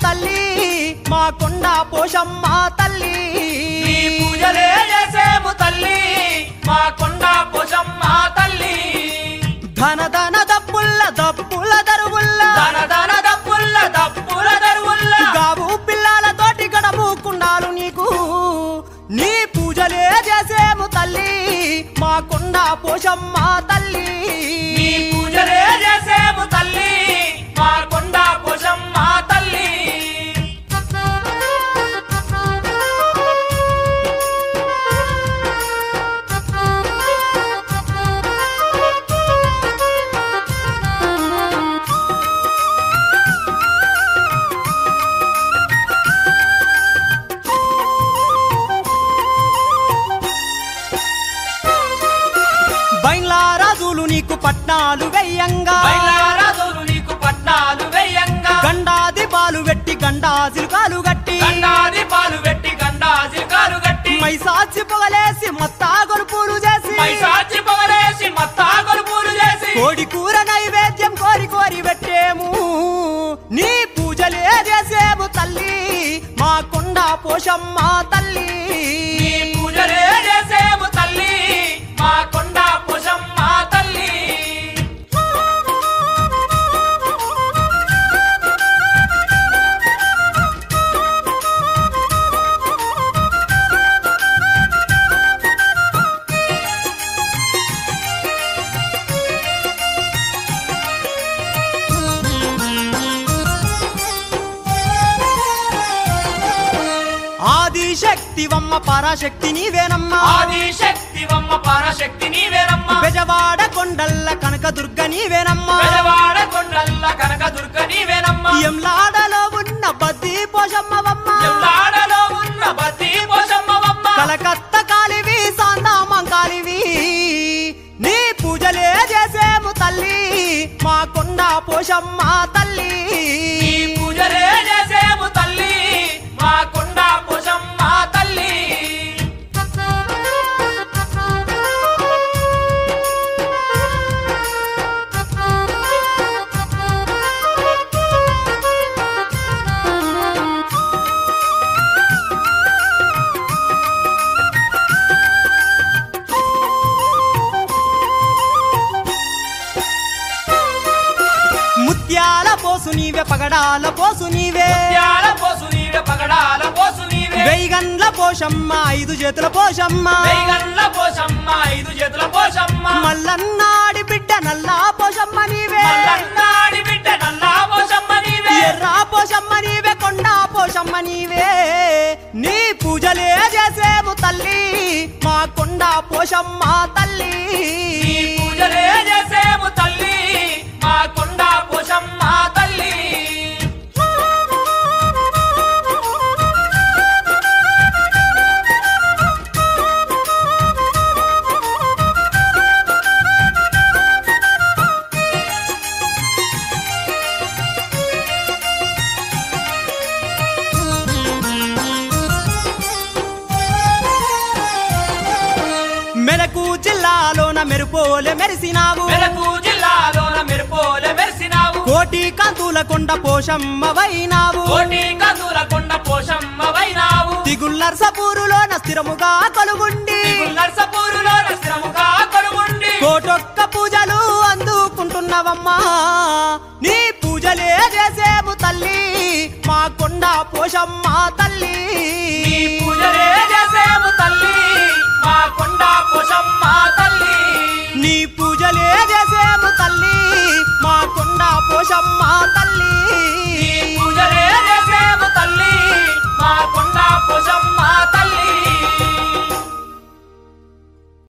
తల్లి మా కొండ పోషమ్మ తల్లి నీ పూజలే చేసేము తల్లి మా కొండ పోషమ్మ తల్లి ధన ధన దప్పుల్ల దప్పుల దరువుల్ల దన దన దప్పుల్ల దప్పుల దరువుల్ల గావు పిల్లలతోటి గడముకుండాలు నీకు నీ పూజలే చేసేము తల్లి మా కొండ పోషమ్మ తల్లి నీ పూజలే చేసేము తల్లి మా కొండ పోషమ్మ తల్లి బైన్లా రాజులు నీకు పట్నాలు వెయ్యంగా బయలారాజులు నీకు పట్నాలు వెయ్యంగా గండాది పాలు వెట్టి గండాజిలు కాలు గట్టి గండాది పాలు పెట్టి గండాసి కాలు గట్టి మైసాచి పొగలేసి మత్తా గొలుపులు చేసి పైసాచి పొగలేసి మత్తా గొలుపులు చేసి కోడి కూర నైవేద్యం కోరి కోరి పెట్టేము నీ పూజలే చేసేము తల్లి మా కొండ పోషమ్మ తల్లి నీ పూజలే చేసేము తల్లి మా కొండ పోషమ్మ తల్లి ఆది శక్తివమ్మ పరాశక్తి నీవేనమ్మా ఆది శక్తివమ్మ పరాశక్తి నీవేనమ్మ బెజవాడ కొండల్ల కనక దుర్గ నీవేనమ్మా పెదవాడ కొండల్ల కనక దుర్గ నీవేనమ్మ ఎంలాడలో ఉన్న బద్ది పోషమ్మవమ్మ ఎల్లాడలో ఉన్న బతి పోషమ్మవమ్మ కలకత్త కాలివి సాందామం కాలివి నీ పూజలే చేసేము తల్లి మా కొండ పోషమ్మ తల్లి నీ పూజలే చేసేము తల్లి మా కొండ పోషమ్మ తల్లి ముత్యాల పోసు నీవే పగడాల పోసు నీవే ముత్యాల పోసు నీవే పగడాల పోసు నీవే వెయ్యగండ్ల పోషమ్మ ఐదు చేతుల పోషమ్మ వెయ్యగల్ల పోషమ్మ ఐదు చేతుల పోషమ్మ మల్లన్నాడి బిడ్డ నల్లా పోషమ్మ నీవే మల్లన్నాడి బిడ్డ నల్లా పోషమ్మ నీవే ఎర్రా పోషమ్మ నీవే కొండ పోషమ్మ నీవే నీ పూజలే చేసేము తల్లి మా కొండ పోషమ్మ తల్లి నీ పూజలే చేసేము తల్లి మా కొండ పోషమ్మ తల్లి మెలకు జిల్లాలోన మెరుపోలే మెరిసినావు మెలకు జిల్లాలోన మెరుపోలే మెరిసినావు కోటి కాంతుల కొండ పోషమ్మ వైనావు కోటి కందుల కొండ పోషమ్మ వైనావు దిగుల్లర్సపూరులోన స్థిరముగా కొలుగుండి నర్సపూరులో స్థిరముగా కొడుగుండి కోటొక్క పూజలు అందుకుంటున్నవమ్మా నీ పూజలే చేసేము తల్లి మా కొండ పోషమ్మ తల్లి నీ పూజలే చేసేము తల్లి మా కొండ పోషమ్మ తల్లి నీ పూజలే చేసేము